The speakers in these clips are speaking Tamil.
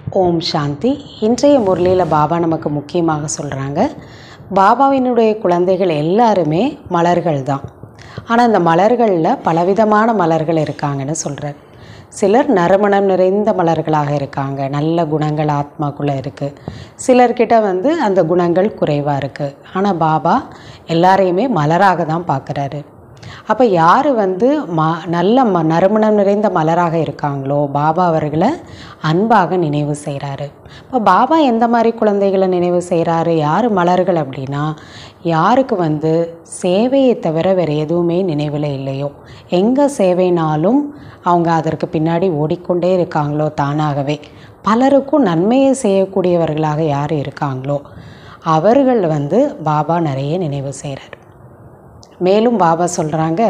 ஓம் சாந்தி இன்றைய முரளியில் பாபா நமக்கு முக்கியமாக சொல்கிறாங்க பாபாவினுடைய குழந்தைகள் எல்லாருமே மலர்கள் தான் ஆனால் அந்த மலர்களில் பலவிதமான மலர்கள் இருக்காங்கன்னு சொல்கிறார் சிலர் நறுமணம் நிறைந்த மலர்களாக இருக்காங்க நல்ல குணங்கள் ஆத்மாக்குள்ளே இருக்குது சிலர்கிட்ட வந்து அந்த குணங்கள் குறைவாக இருக்குது ஆனால் பாபா எல்லாரையுமே மலராக தான் பார்க்குறாரு அப்போ யார் வந்து ம நல்ல ம நறுமணம் நிறைந்த மலராக இருக்காங்களோ பாபா அவர்களை அன்பாக நினைவு செய்கிறாரு இப்போ பாபா எந்த மாதிரி குழந்தைகளை நினைவு செய்கிறாரு யார் மலர்கள் அப்படின்னா யாருக்கு வந்து சேவையை தவிர வேறு எதுவுமே நினைவில் இல்லையோ எங்கே சேவைனாலும் அவங்க அதற்கு பின்னாடி ஓடிக்கொண்டே இருக்காங்களோ தானாகவே பலருக்கும் நன்மையை செய்யக்கூடியவர்களாக யார் இருக்காங்களோ அவர்கள் வந்து பாபா நிறைய நினைவு செய்கிறார் மேலும் பாபா சொல்கிறாங்க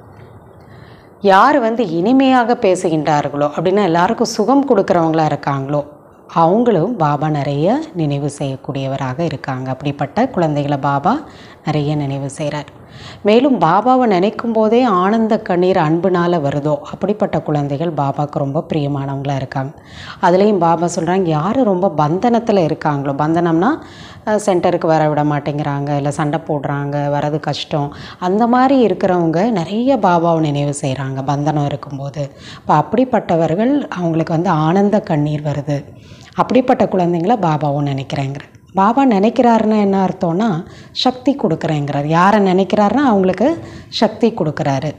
யார் வந்து இனிமையாக பேசுகின்றார்களோ அப்படின்னா எல்லாருக்கும் சுகம் கொடுக்குறவங்களா இருக்காங்களோ அவங்களும் பாபா நிறைய நினைவு செய்யக்கூடியவராக இருக்காங்க அப்படிப்பட்ட குழந்தைகளை பாபா நிறைய நினைவு செய்கிறார் மேலும் பாபாவை நினைக்கும் போதே ஆனந்த கண்ணீர் அன்புனால் வருதோ அப்படிப்பட்ட குழந்தைகள் பாபாவுக்கு ரொம்ப பிரியமானவங்களாக இருக்காங்க அதுலேயும் பாபா சொல்கிறாங்க யார் ரொம்ப பந்தனத்தில் இருக்காங்களோ பந்தனம்னா சென்டருக்கு வர விட மாட்டேங்கிறாங்க இல்லை சண்டை போடுறாங்க வரது கஷ்டம் அந்த மாதிரி இருக்கிறவங்க நிறைய பாபாவை நினைவு செய்கிறாங்க பந்தனம் இருக்கும்போது இப்போ அப்படிப்பட்டவர்கள் அவங்களுக்கு வந்து ஆனந்த கண்ணீர் வருது அப்படிப்பட்ட குழந்தைங்கள பாபாவும் நினைக்கிறேங்கிற பாபா நினைக்கிறாருன்னா என்ன அர்த்தம்னா சக்தி கொடுக்குறேங்கிறார் யாரை நினைக்கிறாருன்னா அவங்களுக்கு சக்தி கொடுக்குறாரு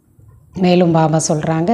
மேலும் பாபா சொல்கிறாங்க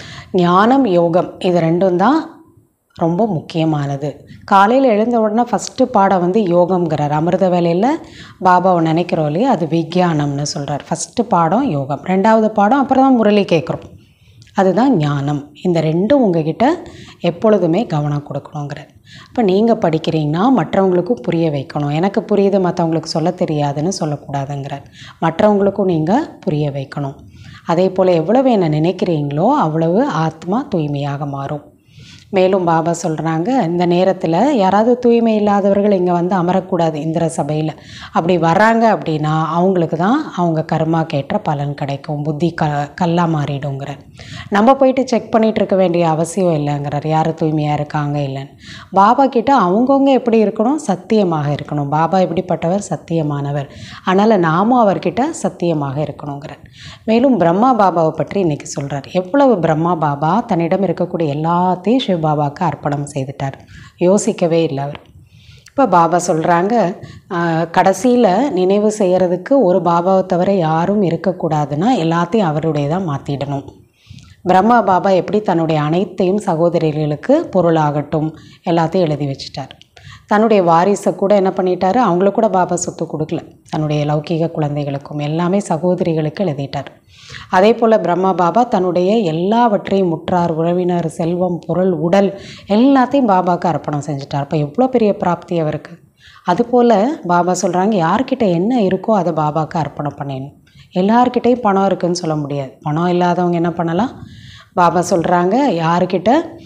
ஞானம் யோகம் இது ரெண்டும் தான் ரொம்ப முக்கியமானது காலையில் எழுந்த உடனே ஃபஸ்ட்டு பாடம் வந்து யோகம்ங்கிறார் அமிர்த வேலையில் பாபாவை நினைக்கிறோம் இல்லையா அது விக்யானம்னு சொல்கிறார் ஃபஸ்ட்டு பாடம் யோகம் ரெண்டாவது பாடம் அப்புறம் தான் முரளி கேட்குறோம் அதுதான் ஞானம் இந்த ரெண்டும் உங்ககிட்ட எப்பொழுதுமே கவனம் கொடுக்கணுங்கிறார் இப்போ நீங்கள் படிக்கிறீங்கன்னா மற்றவங்களுக்கும் புரிய வைக்கணும் எனக்கு புரியுது மற்றவங்களுக்கு சொல்ல தெரியாதுன்னு சொல்லக்கூடாதுங்கிறார் மற்றவங்களுக்கும் நீங்கள் புரிய வைக்கணும் அதே போல் எவ்வளவு என்ன நினைக்கிறீங்களோ அவ்வளவு ஆத்மா தூய்மையாக மாறும் மேலும் பாபா சொல்கிறாங்க இந்த நேரத்தில் யாராவது தூய்மை இல்லாதவர்கள் இங்கே வந்து அமரக்கூடாது இந்திர சபையில் அப்படி வர்றாங்க அப்படின்னா அவங்களுக்கு தான் அவங்க கர்மாக்கேற்ற பலன் கிடைக்கும் புத்தி க கல்லாக மாறிடுங்கிற நம்ம போயிட்டு செக் பண்ணிகிட்டு இருக்க வேண்டிய அவசியம் இல்லைங்கிறார் யார் தூய்மையாக இருக்காங்க இல்லைன்னு பாபா கிட்ட அவங்கவுங்க எப்படி இருக்கணும் சத்தியமாக இருக்கணும் பாபா எப்படிப்பட்டவர் சத்தியமானவர் அதனால் நாமும் அவர்கிட்ட சத்தியமாக இருக்கணுங்கிறார் மேலும் பிரம்மா பாபாவை பற்றி இன்றைக்கி சொல்கிறார் எவ்வளவு பிரம்மா பாபா தன்னிடம் இருக்கக்கூடிய எல்லாத்தையும் சிவ பாபாவுக்கு அர்ப்பணம் செய்துட்டார் யோசிக்கவே இல்லை அவர் இப்போ பாபா சொல்கிறாங்க கடைசியில் நினைவு செய்கிறதுக்கு ஒரு பாபாவை தவிர யாரும் இருக்கக்கூடாதுன்னா எல்லாத்தையும் அவருடையதாக மாற்றிடணும் பிரம்மா பாபா எப்படி தன்னுடைய அனைத்தையும் சகோதரிகளுக்கு பொருளாகட்டும் எல்லாத்தையும் எழுதி வச்சிட்டார் தன்னுடைய வாரிசை கூட என்ன பண்ணிட்டாரு அவங்களுக்கு கூட பாபா சொத்து கொடுக்கல தன்னுடைய லௌகீக குழந்தைகளுக்கும் எல்லாமே சகோதரிகளுக்கு எழுதிட்டார் அதே போல் பிரம்மா பாபா தன்னுடைய எல்லாவற்றையும் முற்றார் உறவினர் செல்வம் பொருள் உடல் எல்லாத்தையும் பாபாவுக்கு அர்ப்பணம் செஞ்சுட்டார் அப்போ எவ்வளோ பெரிய பிராப்தி அவருக்கு அதுபோல் பாபா சொல்கிறாங்க யார்கிட்ட என்ன இருக்கோ அதை பாபாவுக்கு அர்ப்பணம் பண்ணிடணும் எல்லார்கிட்டையும் பணம் இருக்குதுன்னு சொல்ல முடியாது பணம் இல்லாதவங்க என்ன பண்ணலாம் பாபா சொல்கிறாங்க யாருக்கிட்ட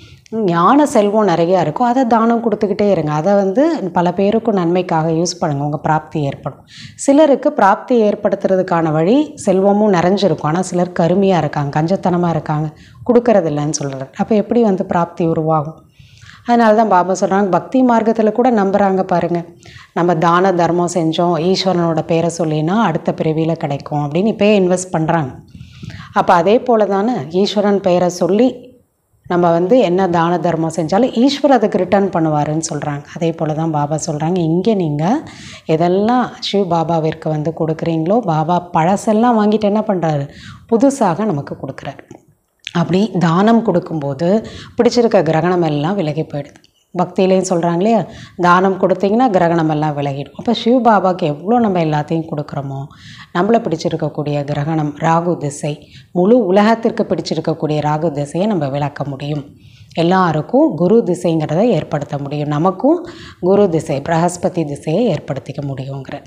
ஞான செல்வம் நிறையா இருக்கும் அதை தானம் கொடுத்துக்கிட்டே இருங்க அதை வந்து பல பேருக்கும் நன்மைக்காக யூஸ் பண்ணுங்கள் உங்கள் பிராப்தி ஏற்படும் சிலருக்கு பிராப்தி ஏற்படுத்துறதுக்கான வழி செல்வமும் நிறைஞ்சிருக்கும் ஆனால் சிலர் கருமையாக இருக்காங்க கஞ்சத்தனமாக இருக்காங்க கொடுக்கறது இல்லைன்னு சொல்கிறார் அப்போ எப்படி வந்து பிராப்தி உருவாகும் அதனால தான் பாபா சொல்கிறாங்க பக்தி மார்க்கத்தில் கூட நம்புகிறாங்க பாருங்கள் நம்ம தான தர்மம் செஞ்சோம் ஈஸ்வரனோட பேரை சொல்லினா அடுத்த பிறவியில் கிடைக்கும் அப்படின்னு இப்போயே இன்வெஸ்ட் பண்ணுறாங்க அப்போ அதே போல் தானே ஈஸ்வரன் பெயரை சொல்லி நம்ம வந்து என்ன தான தர்மம் செஞ்சாலும் ஈஸ்வர் அதுக்கு ரிட்டர்ன் பண்ணுவாருன்னு சொல்கிறாங்க அதே போல் தான் பாபா சொல்கிறாங்க இங்கே நீங்கள் எதெல்லாம் சிவ் பாபாவிற்கு வந்து கொடுக்குறீங்களோ பாபா பழசெல்லாம் வாங்கிட்டு என்ன பண்ணுறாரு புதுசாக நமக்கு கொடுக்குறாரு அப்படி தானம் கொடுக்கும்போது பிடிச்சிருக்க கிரகணம் எல்லாம் விலகி போயிடுது பக்தியிலையும் சொல்கிறாங்களே தானம் கொடுத்தீங்கன்னா கிரகணம் எல்லாம் விலகிடும் அப்போ சிவ பாபாவுக்கு எவ்வளோ நம்ம எல்லாத்தையும் கொடுக்குறோமோ நம்மளை பிடிச்சிருக்கக்கூடிய கிரகணம் ராகு திசை முழு உலகத்திற்கு பிடிச்சிருக்கக்கூடிய ராகு திசையை நம்ம விளக்க முடியும் எல்லாருக்கும் குரு திசைங்கிறத ஏற்படுத்த முடியும் நமக்கும் குரு திசை பிரகஸ்பதி திசையை ஏற்படுத்திக்க முடியுங்கிற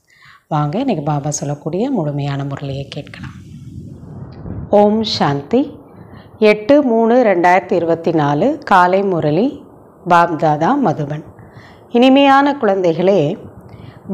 வாங்க இன்றைக்கி பாபா சொல்லக்கூடிய முழுமையான முரளியை கேட்கலாம் ஓம் சாந்தி எட்டு மூணு ரெண்டாயிரத்தி இருபத்தி நாலு காலை முரளி பாப்தாதா மதுபன் இனிமையான குழந்தைகளே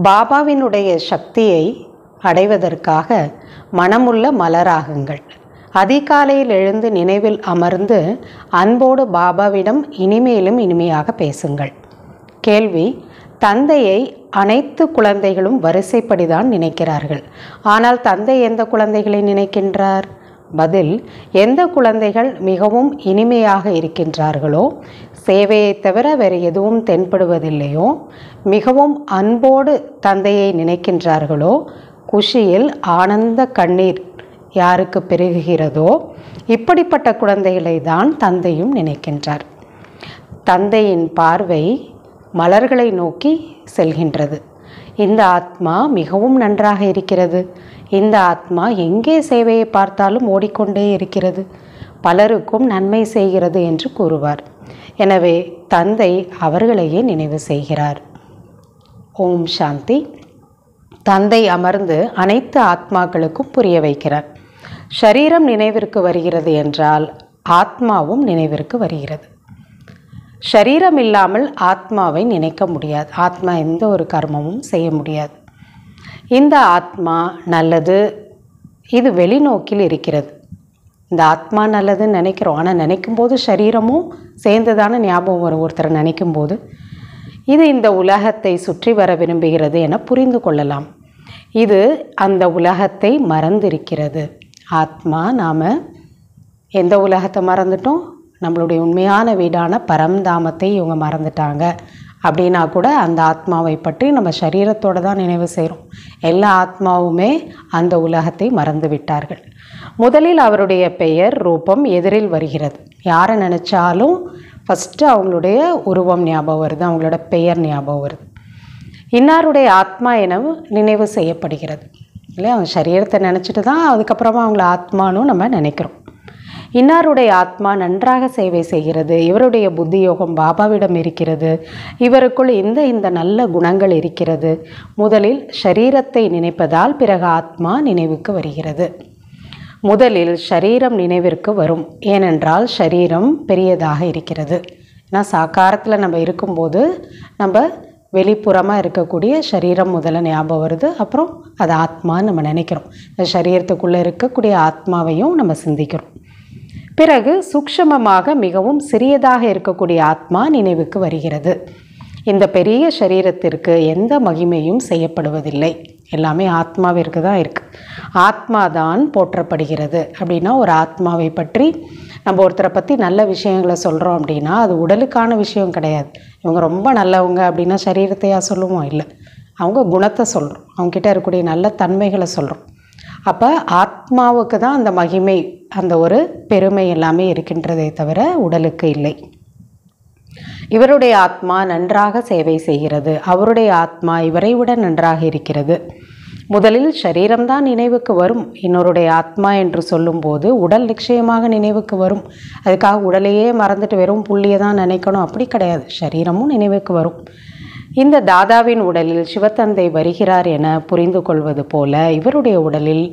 பாபாவினுடைய சக்தியை அடைவதற்காக மனமுள்ள மலராகுங்கள் அதிகாலையில் எழுந்து நினைவில் அமர்ந்து அன்போடு பாபாவிடம் இனிமேலும் இனிமையாக பேசுங்கள் கேள்வி தந்தையை அனைத்து குழந்தைகளும் வரிசைப்படிதான் நினைக்கிறார்கள் ஆனால் தந்தை எந்த குழந்தைகளை நினைக்கின்றார் பதில் எந்த குழந்தைகள் மிகவும் இனிமையாக இருக்கின்றார்களோ சேவையை தவிர வேறு எதுவும் தென்படுவதில்லையோ மிகவும் அன்போடு தந்தையை நினைக்கின்றார்களோ குஷியில் ஆனந்த கண்ணீர் யாருக்கு பெருகுகிறதோ இப்படிப்பட்ட குழந்தைகளை தான் தந்தையும் நினைக்கின்றார் தந்தையின் பார்வை மலர்களை நோக்கி செல்கின்றது இந்த ஆத்மா மிகவும் நன்றாக இருக்கிறது இந்த ஆத்மா எங்கே சேவையை பார்த்தாலும் ஓடிக்கொண்டே இருக்கிறது பலருக்கும் நன்மை செய்கிறது என்று கூறுவார் எனவே தந்தை அவர்களையே நினைவு செய்கிறார் ஓம் சாந்தி தந்தை அமர்ந்து அனைத்து ஆத்மாக்களுக்கும் புரிய வைக்கிறார் ஷரீரம் நினைவிற்கு வருகிறது என்றால் ஆத்மாவும் நினைவிற்கு வருகிறது ஷரீரம் இல்லாமல் ஆத்மாவை நினைக்க முடியாது ஆத்மா எந்த ஒரு கர்மமும் செய்ய முடியாது இந்த ஆத்மா நல்லது இது வெளிநோக்கில் இருக்கிறது இந்த ஆத்மா நல்லதுன்னு நினைக்கிறோம் ஆனால் நினைக்கும் போது சரீரமும் சேர்ந்து தானே ஞாபகம் வரும் ஒருத்தர் நினைக்கும் போது இது இந்த உலகத்தை சுற்றி வர விரும்புகிறது என புரிந்து கொள்ளலாம் இது அந்த உலகத்தை மறந்திருக்கிறது ஆத்மா நாம் எந்த உலகத்தை மறந்துட்டோம் நம்மளுடைய உண்மையான வீடான பரம்தாமத்தை இவங்க மறந்துட்டாங்க அப்படின்னா கூட அந்த ஆத்மாவை பற்றி நம்ம சரீரத்தோடு தான் நினைவு செய்கிறோம் எல்லா ஆத்மாவுமே அந்த உலகத்தை மறந்து விட்டார்கள் முதலில் அவருடைய பெயர் ரூபம் எதிரில் வருகிறது யாரை நினச்சாலும் ஃபஸ்ட்டு அவங்களுடைய உருவம் ஞாபகம் வருது அவங்களோட பெயர் ஞாபகம் வருது இன்னாருடைய ஆத்மா என நினைவு செய்யப்படுகிறது இல்லையா அவங்க சரீரத்தை நினச்சிட்டு தான் அதுக்கப்புறமா அவங்கள ஆத்மானும் நம்ம நினைக்கிறோம் இன்னாருடைய ஆத்மா நன்றாக சேவை செய்கிறது இவருடைய புத்தி யோகம் பாபாவிடம் இருக்கிறது இவருக்குள் இந்த இந்த நல்ல குணங்கள் இருக்கிறது முதலில் ஷரீரத்தை நினைப்பதால் பிறகு ஆத்மா நினைவுக்கு வருகிறது முதலில் ஷரீரம் நினைவிற்கு வரும் ஏனென்றால் ஷரீரம் பெரியதாக இருக்கிறது ஏன்னா சாக்காரத்தில் நம்ம இருக்கும்போது நம்ம வெளிப்புறமாக இருக்கக்கூடிய சரீரம் முதல்ல ஞாபகம் வருது அப்புறம் அது ஆத்மான்னு நம்ம நினைக்கிறோம் இந்த சரீரத்துக்குள்ளே இருக்கக்கூடிய ஆத்மாவையும் நம்ம சிந்திக்கிறோம் பிறகு சூக்ஷமமாக மிகவும் சிறியதாக இருக்கக்கூடிய ஆத்மா நினைவுக்கு வருகிறது இந்த பெரிய சரீரத்திற்கு எந்த மகிமையும் செய்யப்படுவதில்லை எல்லாமே ஆத்மாவிற்கு தான் இருக்குது ஆத்மா தான் போற்றப்படுகிறது அப்படின்னா ஒரு ஆத்மாவை பற்றி நம்ம ஒருத்தரை பற்றி நல்ல விஷயங்களை சொல்கிறோம் அப்படின்னா அது உடலுக்கான விஷயம் கிடையாது இவங்க ரொம்ப நல்லவங்க அப்படின்னா சரீரத்தையா சொல்லுவோம் இல்லை அவங்க குணத்தை சொல்கிறோம் அவங்ககிட்ட இருக்கக்கூடிய நல்ல தன்மைகளை சொல்கிறோம் அப்போ ஆத்மாவுக்கு தான் அந்த மகிமை அந்த ஒரு பெருமை எல்லாமே இருக்கின்றதே தவிர உடலுக்கு இல்லை இவருடைய ஆத்மா நன்றாக சேவை செய்கிறது அவருடைய ஆத்மா இவரை விட நன்றாக இருக்கிறது முதலில் சரீரம்தான் நினைவுக்கு வரும் இன்னொருடைய ஆத்மா என்று சொல்லும்போது உடல் நிச்சயமாக நினைவுக்கு வரும் அதுக்காக உடலையே மறந்துட்டு வெறும் புள்ளியை தான் நினைக்கணும் அப்படி கிடையாது சரீரமும் நினைவுக்கு வரும் இந்த தாதாவின் உடலில் சிவத்தந்தை வருகிறார் என புரிந்து கொள்வது போல இவருடைய உடலில்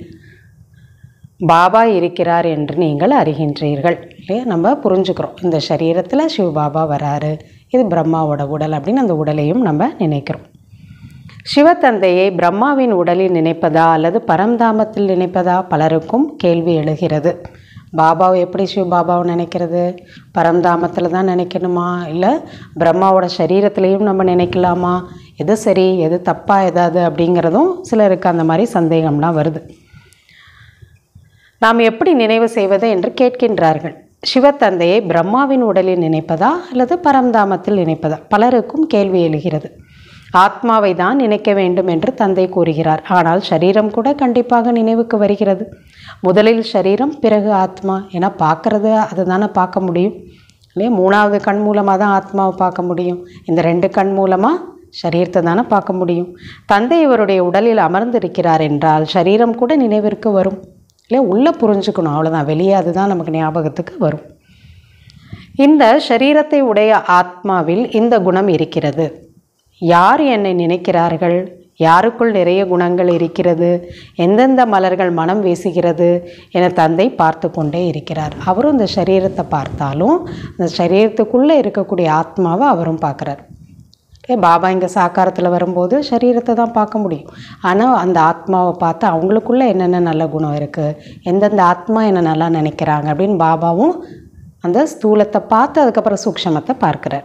பாபா இருக்கிறார் என்று நீங்கள் அறிகின்றீர்கள் இல்லையா நம்ம புரிஞ்சுக்கிறோம் இந்த சரீரத்தில் சிவ பாபா வராரு இது பிரம்மாவோட உடல் அப்படின்னு அந்த உடலையும் நம்ம நினைக்கிறோம் சிவத்தந்தையை பிரம்மாவின் உடலில் நினைப்பதா அல்லது பரம்தாமத்தில் நினைப்பதா பலருக்கும் கேள்வி எழுகிறது பாபாவை எப்படி சிவ பாபாவை நினைக்கிறது பரம்தாமத்தில் தான் நினைக்கணுமா இல்லை பிரம்மாவோட சரீரத்திலையும் நம்ம நினைக்கலாமா எது சரி எது தப்பா ஏதாவது அப்படிங்கிறதும் சிலருக்கு அந்த மாதிரி சந்தேகம்லாம் வருது நாம் எப்படி நினைவு செய்வது என்று கேட்கின்றார்கள் சிவத்தந்தையை பிரம்மாவின் உடலில் நினைப்பதா அல்லது பரம்தாமத்தில் நினைப்பதா பலருக்கும் கேள்வி எழுகிறது ஆத்மாவை தான் நினைக்க வேண்டும் என்று தந்தை கூறுகிறார் ஆனால் சரீரம் கூட கண்டிப்பாக நினைவுக்கு வருகிறது முதலில் சரீரம் பிறகு ஆத்மா ஏன்னா பார்க்கறது அதை தானே பார்க்க முடியும் இல்லையா மூணாவது கண் மூலமாக தான் ஆத்மாவை பார்க்க முடியும் இந்த ரெண்டு கண் மூலமாக சரீரத்தை தானே பார்க்க முடியும் தந்தை இவருடைய உடலில் அமர்ந்திருக்கிறார் என்றால் சரீரம் கூட நினைவிற்கு வரும் இல்லையா உள்ளே புரிஞ்சுக்கணும் அவ்வளோதான் வெளியே அதுதான் நமக்கு ஞாபகத்துக்கு வரும் இந்த சரீரத்தை உடைய ஆத்மாவில் இந்த குணம் இருக்கிறது யார் என்னை நினைக்கிறார்கள் யாருக்குள் நிறைய குணங்கள் இருக்கிறது எந்தெந்த மலர்கள் மனம் வீசுகிறது என தந்தை பார்த்து கொண்டே இருக்கிறார் அவரும் இந்த சரீரத்தை பார்த்தாலும் அந்த சரீரத்துக்குள்ளே இருக்கக்கூடிய ஆத்மாவை அவரும் பார்க்குறார் ஏ பாபா இங்கே சாக்காரத்தில் வரும்போது சரீரத்தை தான் பார்க்க முடியும் ஆனால் அந்த ஆத்மாவை பார்த்து அவங்களுக்குள்ள என்னென்ன நல்ல குணம் இருக்குது எந்தெந்த ஆத்மா என்ன நல்லா நினைக்கிறாங்க அப்படின்னு பாபாவும் அந்த ஸ்தூலத்தை பார்த்து அதுக்கப்புறம் சூக்ஷமத்தை பார்க்கிறார்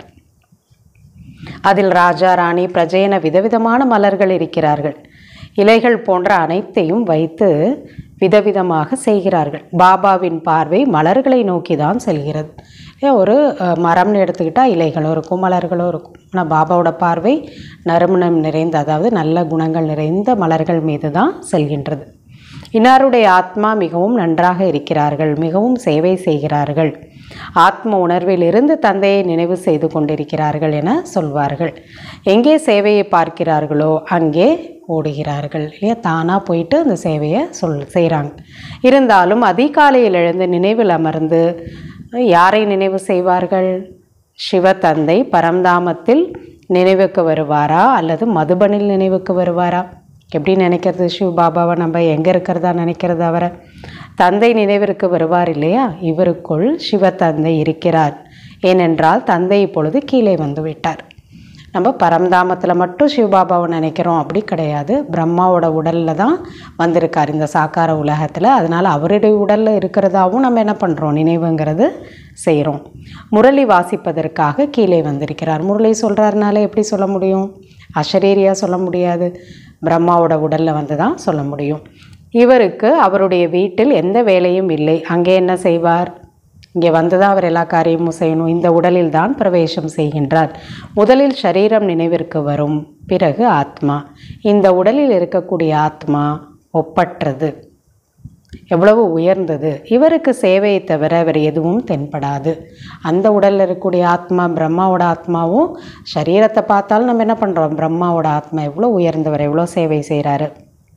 அதில் ராஜா ராணி பிரஜை என விதவிதமான மலர்கள் இருக்கிறார்கள் இலைகள் போன்ற அனைத்தையும் வைத்து விதவிதமாக செய்கிறார்கள் பாபாவின் பார்வை மலர்களை நோக்கி தான் செல்கிறது ஏன் ஒரு அஹ், மரம்னு எடுத்துக்கிட்டால் இலைகளும் இருக்கும் மலர்களும் இருக்கும் ஆனால் பாபாவோட பார்வை நறுமணம் நிறைந்த அதாவது நல்ல குணங்கள் நிறைந்த மலர்கள் மீது தான் செல்கின்றது இன்னாருடைய ஆத்மா மிகவும் நன்றாக இருக்கிறார்கள் மிகவும் சேவை செய்கிறார்கள் ஆத்ம உணர்விலிருந்து தந்தையை நினைவு செய்து கொண்டிருக்கிறார்கள் என சொல்வார்கள் எங்கே சேவையை பார்க்கிறார்களோ அங்கே ஓடுகிறார்கள் இல்லையா தானாக போயிட்டு அந்த சேவையை சொல் செய்கிறாங்க இருந்தாலும் அதிகாலையில் எழுந்து நினைவில் அமர்ந்து யாரை நினைவு செய்வார்கள் சிவதந்தை பரம்தாமத்தில் நினைவுக்கு வருவாரா அல்லது மதுபனில் நினைவுக்கு வருவாரா எப்படி நினைக்கிறது சிவ பாபாவை நம்ம எங்கே இருக்கிறதா நினைக்கிறது அவரை தந்தை நினைவிற்கு வருவார் இல்லையா இவருக்குள் சிவதந்தை இருக்கிறார் ஏனென்றால் தந்தை இப்பொழுது கீழே வந்து விட்டார் நம்ம பரம்தாமத்தில் மட்டும் சிவபாபாவை நினைக்கிறோம் அப்படி கிடையாது பிரம்மாவோட உடலில் தான் வந்திருக்கார் இந்த சாக்கார உலகத்தில் அதனால் அவருடைய உடலில் இருக்கிறதாவும் நம்ம என்ன பண்ணுறோம் நினைவுங்கிறது செய்கிறோம் முரளி வாசிப்பதற்காக கீழே வந்திருக்கிறார் முரளி சொல்கிறாருனால எப்படி சொல்ல முடியும் அஷரீரியாக சொல்ல முடியாது பிரம்மாவோட உடலில் வந்து தான் சொல்ல முடியும் இவருக்கு அவருடைய வீட்டில் எந்த வேலையும் இல்லை அங்கே என்ன செய்வார் இங்கே வந்து தான் அவர் எல்லா காரியமும் செய்யணும் இந்த உடலில் தான் பிரவேசம் செய்கின்றார் முதலில் சரீரம் நினைவிற்கு வரும் பிறகு ஆத்மா இந்த உடலில் இருக்கக்கூடிய ஆத்மா ஒப்பற்றது எவ்வளவு உயர்ந்தது இவருக்கு சேவையை தவிர வேறு எதுவும் தென்படாது அந்த உடலில் இருக்கக்கூடிய ஆத்மா பிரம்மாவோட ஆத்மாவும் சரீரத்தை பார்த்தாலும் நம்ம என்ன பண்ணுறோம் பிரம்மாவோட ஆத்மா எவ்வளோ உயர்ந்தவர் எவ்வளோ சேவை செய்கிறாரு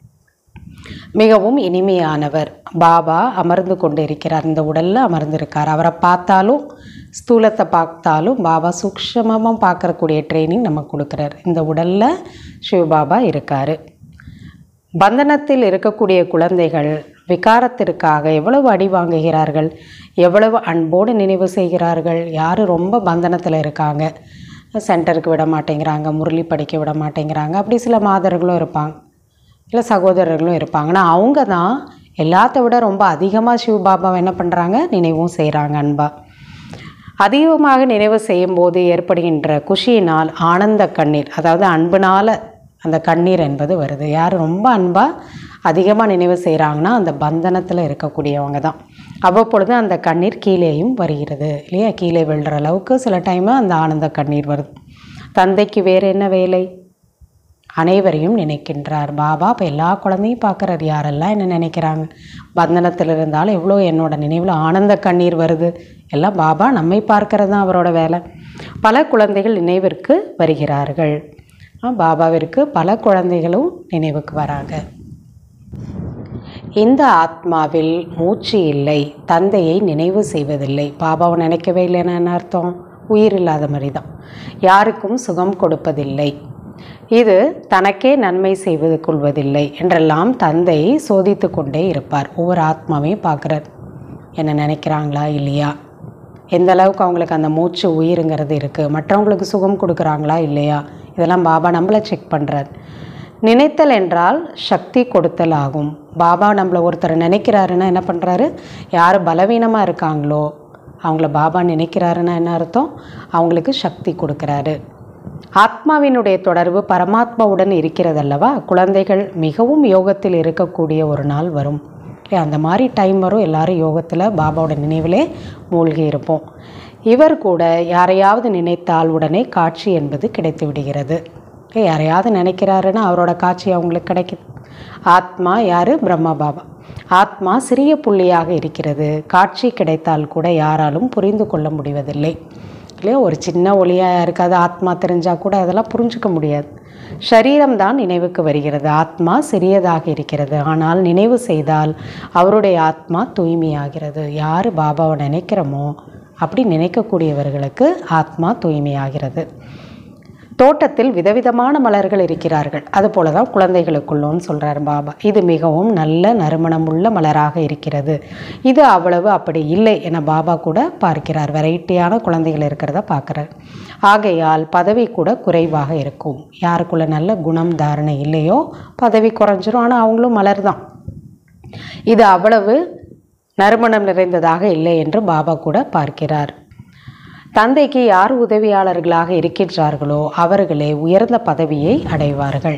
மிகவும் இனிமையானவர் பாபா அமர்ந்து கொண்டு இருக்கிறார் இந்த உடலில் அமர்ந்திருக்கார் அவரை பார்த்தாலும் ஸ்தூலத்தை பார்த்தாலும் பாபா சூக்ஷமமாக பார்க்கறக்கூடிய ட்ரைனிங் நமக்கு கொடுக்குறார் இந்த உடலில் சிவபாபா இருக்கார் பந்தனத்தில் இருக்கக்கூடிய குழந்தைகள் விகாரத்திற்காக எவ்வளவு அடி வாங்குகிறார்கள் எவ்வளவு அன்போடு நினைவு செய்கிறார்கள் யார் ரொம்ப பந்தனத்தில் இருக்காங்க சென்டருக்கு விட மாட்டேங்கிறாங்க முரளி படிக்க விட மாட்டேங்கிறாங்க அப்படி சில மாதர்களும் இருப்பாங்க இல்லை சகோதரர்களும் இருப்பாங்க ஆனால் அவங்க தான் எல்லாத்த விட ரொம்ப அதிகமாக சிவபாபாவை என்ன பண்ணுறாங்க நினைவும் செய்கிறாங்க அன்பா அதிகமாக நினைவு செய்யும்போது ஏற்படுகின்ற குஷியினால் ஆனந்த கண்ணீர் அதாவது அன்புனால அந்த கண்ணீர் என்பது வருது யார் ரொம்ப அன்பாக அதிகமாக நினைவு செய்கிறாங்கன்னா அந்த பந்தனத்தில் இருக்கக்கூடியவங்க தான் அவ்வப்பொழுது அந்த கண்ணீர் கீழேயும் வருகிறது இல்லையா கீழே விழுற அளவுக்கு சில டைமு அந்த ஆனந்த கண்ணீர் வருது தந்தைக்கு வேறு என்ன வேலை அனைவரையும் நினைக்கின்றார் பாபா இப்போ எல்லா குழந்தையும் பார்க்குறாரு யாரெல்லாம் என்ன நினைக்கிறாங்க பந்தனத்தில் இருந்தாலும் எவ்வளோ என்னோட நினைவில் ஆனந்த கண்ணீர் வருது எல்லாம் பாபா நம்மை பார்க்கறது தான் அவரோட வேலை பல குழந்தைகள் நினைவிற்கு வருகிறார்கள் ஆ, பாபாவிற்கு பல குழந்தைகளும் நினைவுக்கு வராங்க இந்த ஆத்மாவில் மூச்சு இல்லை தந்தையை நினைவு செய்வதில்லை பாபாவை நினைக்கவே இல்லைன்னா என்ன அர்த்தம் உயிர் இல்லாத மாதிரி தான் யாருக்கும் சுகம் கொடுப்பதில்லை இது தனக்கே நன்மை செய்வது கொள்வதில்லை என்றெல்லாம் தந்தை சோதித்து கொண்டே இருப்பார் ஒவ்வொரு ஆத்மாவையும் பார்க்குறார் என்ன நினைக்கிறாங்களா இல்லையா எந்த அளவுக்கு அவங்களுக்கு அந்த மூச்சு உயிருங்கிறது இருக்குது மற்றவங்களுக்கு சுகம் கொடுக்குறாங்களா இல்லையா இதெல்லாம் பாபா நம்மளை செக் பண்ணுறார் நினைத்தல் என்றால் சக்தி கொடுத்தல் ஆகும் பாபா நம்மளை ஒருத்தர் நினைக்கிறாருன்னா என்ன பண்ணுறாரு யார் பலவீனமாக இருக்காங்களோ அவங்கள பாபா நினைக்கிறாருன்னா என்ன அர்த்தம் அவங்களுக்கு சக்தி கொடுக்குறாரு ஆத்மாவினுடைய தொடர்பு பரமாத்மாவுடன் இருக்கிறதல்லவா குழந்தைகள் மிகவும் யோகத்தில் இருக்கக்கூடிய ஒரு நாள் வரும் இல்லையா அந்த மாதிரி டைம் வரும் எல்லாரும் யோகத்தில் பாபாவோட நினைவிலே மூழ்கி இருப்போம் இவர் கூட யாரையாவது நினைத்தால் உடனே காட்சி என்பது கிடைத்து விடுகிறது இல்லையா? யாரையாவது நினைக்கிறாருன்னா அவரோட காட்சி அவங்களுக்கு கிடைக்குது ஆத்மா யார் பிரம்மா பாபா ஆத்மா சிறிய புள்ளியாக இருக்கிறது காட்சி கிடைத்தால் கூட யாராலும் புரிந்து கொள்ள முடிவதில்லை இல்லையா ஒரு சின்ன ஒளியாக இருக்காது ஆத்மா தெரிஞ்சால் கூட அதெல்லாம் புரிஞ்சுக்க முடியாது சரீரம்தான் நினைவுக்கு வருகிறது ஆத்மா சிறியதாக இருக்கிறது ஆனால் நினைவு செய்தால் அவருடைய ஆத்மா தூய்மையாகிறது யார் பாபாவை நினைக்கிறோமோ அப்படி நினைக்கக்கூடியவர்களுக்கு ஆத்மா தூய்மையாகிறது தோட்டத்தில் விதவிதமான மலர்கள் இருக்கிறார்கள் அதுபோல தான் குழந்தைகளுக்குள்ளோன்னு சொல்கிறார் பாபா இது மிகவும் நல்ல நறுமணமுள்ள மலராக இருக்கிறது இது அவ்வளவு அப்படி இல்லை என பாபா கூட பார்க்கிறார் வெரைட்டியான குழந்தைகள் இருக்கிறத பார்க்குறார் ஆகையால் பதவி கூட குறைவாக இருக்கும் யாருக்குள்ள நல்ல குணம் தாரணை இல்லையோ பதவி குறைஞ்சிரும் ஆனால் அவங்களும் மலர் தான் இது அவ்வளவு நறுமணம் நிறைந்ததாக இல்லை என்று பாபா கூட பார்க்கிறார் தந்தைக்கு யார் உதவியாளர்களாக இருக்கின்றார்களோ அவர்களே உயர்ந்த பதவியை அடைவார்கள்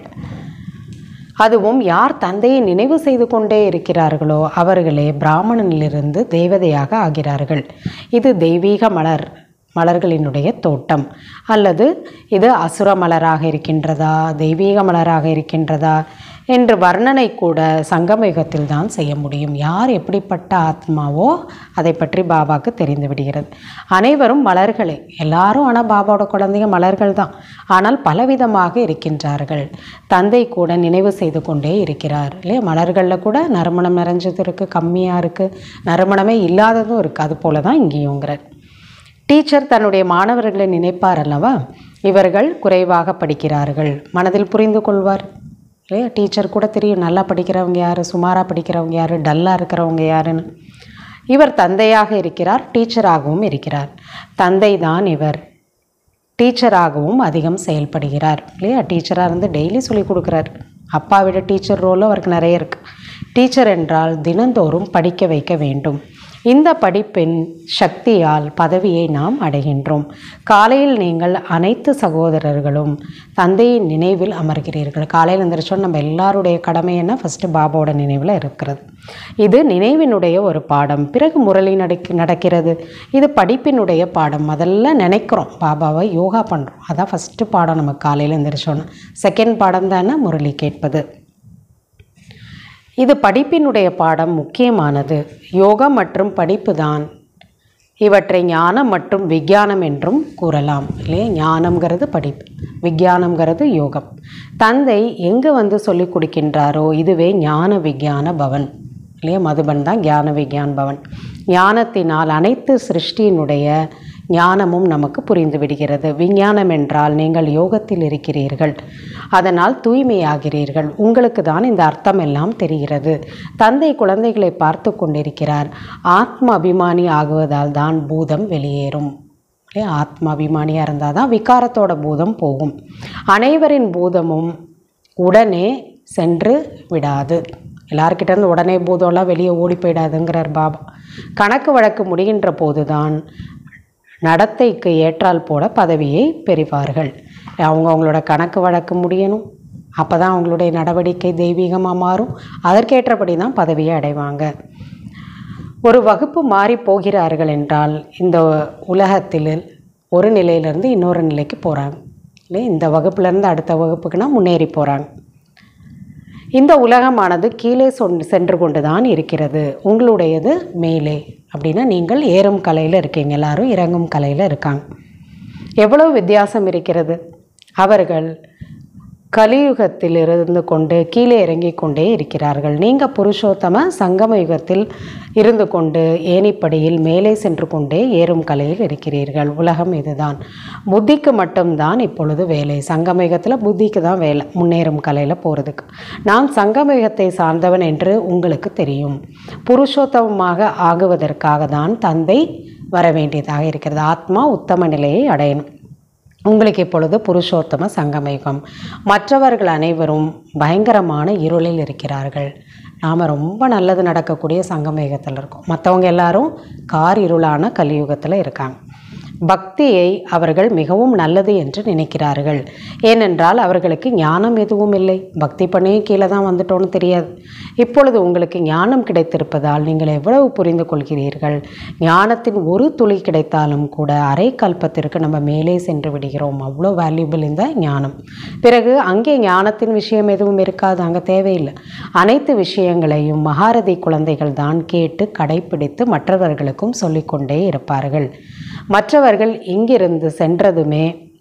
அதுவும் யார் தந்தையை நினைவு செய்து கொண்டே இருக்கிறார்களோ அவர்களே பிராமணனிலிருந்து தேவதையாக ஆகிறார்கள் இது தெய்வீக மலர் மலர்களினுடைய தோட்டம் அல்லது இது அசுர மலராக இருக்கின்றதா தெய்வீக மலராக இருக்கின்றதா என்று வர்ணனை கூட சங்கமயுகத்தில் தான் செய்ய முடியும் யார் எப்படிப்பட்ட ஆத்மாவோ அதை பற்றி பாபாவுக்கு தெரிந்து விடுகிறது அனைவரும் மலர்களே எல்லாரும் ஆனால் பாபாவோட குழந்தைங்க மலர்கள் தான் ஆனால் பலவிதமாக இருக்கின்றார்கள் தந்தை கூட நினைவு செய்து கொண்டே இருக்கிறார் இல்லையா மலர்களில் கூட நறுமணம் நிறைஞ்சது இருக்குது கம்மியாக இருக்குது நறுமணமே இல்லாததும் இருக்குது அது போல தான் இங்கேயுங்கிறார் டீச்சர் தன்னுடைய மாணவர்களை நினைப்பார் அல்லவா இவர்கள் குறைவாக படிக்கிறார்கள் மனதில் புரிந்து கொள்வார் இல்லையா டீச்சர் கூட தெரியும் நல்லா படிக்கிறவங்க யார் சுமாராக படிக்கிறவங்க யார் டல்லாக இருக்கிறவங்க யாருன்னு இவர் தந்தையாக இருக்கிறார் டீச்சராகவும் இருக்கிறார் தந்தை தான் இவர் டீச்சராகவும் அதிகம் செயல்படுகிறார் இல்லையா டீச்சராக இருந்து டெய்லி சொல்லி கொடுக்குறார் அப்பா விட டீச்சர் ரோலும் அவருக்கு நிறைய இருக்குது டீச்சர் என்றால் தினந்தோறும் படிக்க வைக்க வேண்டும் இந்த படிப்பின் சக்தியால் பதவியை நாம் அடைகின்றோம் காலையில் நீங்கள் அனைத்து சகோதரர்களும் தந்தையின் நினைவில் அமர்கிறீர்கள் காலையில் எந்திரிச்சோம் நம்ம எல்லாருடைய கடமை என்ன ஃபஸ்ட்டு பாபாவோட நினைவில் இருக்கிறது இது நினைவினுடைய ஒரு பாடம் பிறகு முரளி நடக்க நடக்கிறது இது படிப்பினுடைய பாடம் முதல்ல நினைக்கிறோம் பாபாவை யோகா பண்ணுறோம் அதான் ஃபஸ்ட்டு பாடம் நம்ம காலையில் எந்திரிச்சோன்னு செகண்ட் பாடம் தானே முரளி கேட்பது இது படிப்பினுடைய பாடம் முக்கியமானது யோகம் மற்றும் படிப்பு தான் இவற்றை ஞானம் மற்றும் விஞ்ஞானம் என்றும் கூறலாம் இல்லையா ஞானம்ங்கிறது படிப்பு விஞ்ஞானம்ங்கிறது யோகம் தந்தை எங்கே வந்து சொல்லி கொடுக்கின்றாரோ இதுவே ஞான விஞ்ஞான பவன் இல்லையா மதுபன் தான் ஞான விஞ்ஞான் பவன் ஞானத்தினால் அனைத்து சிருஷ்டியினுடைய ஞானமும் நமக்கு புரிந்து விடுகிறது விஞ்ஞானம் என்றால் நீங்கள் யோகத்தில் இருக்கிறீர்கள் அதனால் தூய்மையாகிறீர்கள் உங்களுக்கு தான் இந்த அர்த்தம் எல்லாம் தெரிகிறது தந்தை குழந்தைகளை பார்த்து கொண்டிருக்கிறார் ஆத்ம அபிமானி ஆகுவதால் தான் பூதம் வெளியேறும் இல்லையா ஆத்ம அபிமானியாக இருந்தால் தான் விகாரத்தோட பூதம் போகும் அனைவரின் பூதமும் உடனே சென்று விடாது எல்லார்கிட்ட இருந்து உடனே பூதம்லாம் வெளியே ஓடி போயிடாதுங்கிறார் பாபா கணக்கு வழக்கு முடிகின்ற போதுதான் நடத்தைக்கு ஏற்றால் போல பதவியை பெறுவார்கள் அவங்க அவங்களோட கணக்கு வழக்கு முடியணும் அப்போ தான் அவங்களுடைய நடவடிக்கை தெய்வீகமாக மாறும் அதற்கேற்றபடி தான் பதவியை அடைவாங்க ஒரு வகுப்பு மாறி போகிறார்கள் என்றால் இந்த உலகத்தில் ஒரு நிலையிலேருந்து இன்னொரு நிலைக்கு போகிறாங்க இல்லை இந்த வகுப்புலேருந்து அடுத்த வகுப்புக்குனா முன்னேறி போகிறாங்க இந்த உலகமானது கீழே சொன் சென்று கொண்டு தான் இருக்கிறது உங்களுடையது மேலே அப்படின்னா நீங்கள் ஏறும் கலையில் இருக்கீங்க எல்லாரும் இறங்கும் கலையில் இருக்காங்க எவ்வளவு வித்தியாசம் இருக்கிறது அவர்கள் கலியுகத்தில் இருந்து கொண்டு கீழே இறங்கிக் கொண்டே இருக்கிறார்கள் நீங்கள் புருஷோத்தம சங்கம யுகத்தில் இருந்து கொண்டு ஏணிப்படியில் மேலே சென்று கொண்டே ஏறும் கலையில் இருக்கிறீர்கள் உலகம் இதுதான் புத்திக்கு மட்டும்தான் இப்பொழுது வேலை சங்கம யுகத்தில் புத்திக்கு தான் வேலை முன்னேறும் கலையில் போகிறதுக்கு நான் சங்கம யுகத்தை சார்ந்தவன் என்று உங்களுக்கு தெரியும் புருஷோத்தமமாக ஆகுவதற்காக தான் தந்தை வர வேண்டியதாக இருக்கிறது ஆத்மா உத்தம நிலையை அடையணும் உங்களுக்கு இப்பொழுது புருஷோத்தம சங்கமயுகம் மற்றவர்கள் அனைவரும் பயங்கரமான இருளில் இருக்கிறார்கள் நாம் ரொம்ப நல்லது நடக்கக்கூடிய சங்கமயுகத்தில் இருக்கோம் மற்றவங்க எல்லாரும் கார் இருளான கலியுகத்தில் இருக்காங்க பக்தியை அவர்கள் மிகவும் நல்லது என்று நினைக்கிறார்கள் ஏனென்றால் அவர்களுக்கு ஞானம் எதுவும் இல்லை பக்தி பண்ணியும் கீழே தான் வந்துட்டோன்னு தெரியாது இப்பொழுது உங்களுக்கு ஞானம் கிடைத்திருப்பதால் நீங்கள் எவ்வளவு புரிந்து கொள்கிறீர்கள் ஞானத்தின் ஒரு துளி கிடைத்தாலும் கூட அரை கல்பத்திற்கு நம்ம மேலே சென்று விடுகிறோம் அவ்வளோ வேல்யூபிள் இந்த ஞானம் பிறகு அங்கே ஞானத்தின் விஷயம் எதுவும் இருக்காது அங்கே தேவையில்லை அனைத்து விஷயங்களையும் மகாரதி குழந்தைகள் தான் கேட்டு கடைப்பிடித்து மற்றவர்களுக்கும் சொல்லிக்கொண்டே இருப்பார்கள் மற்றவர்கள் இங்கிருந்து சென்றதுமே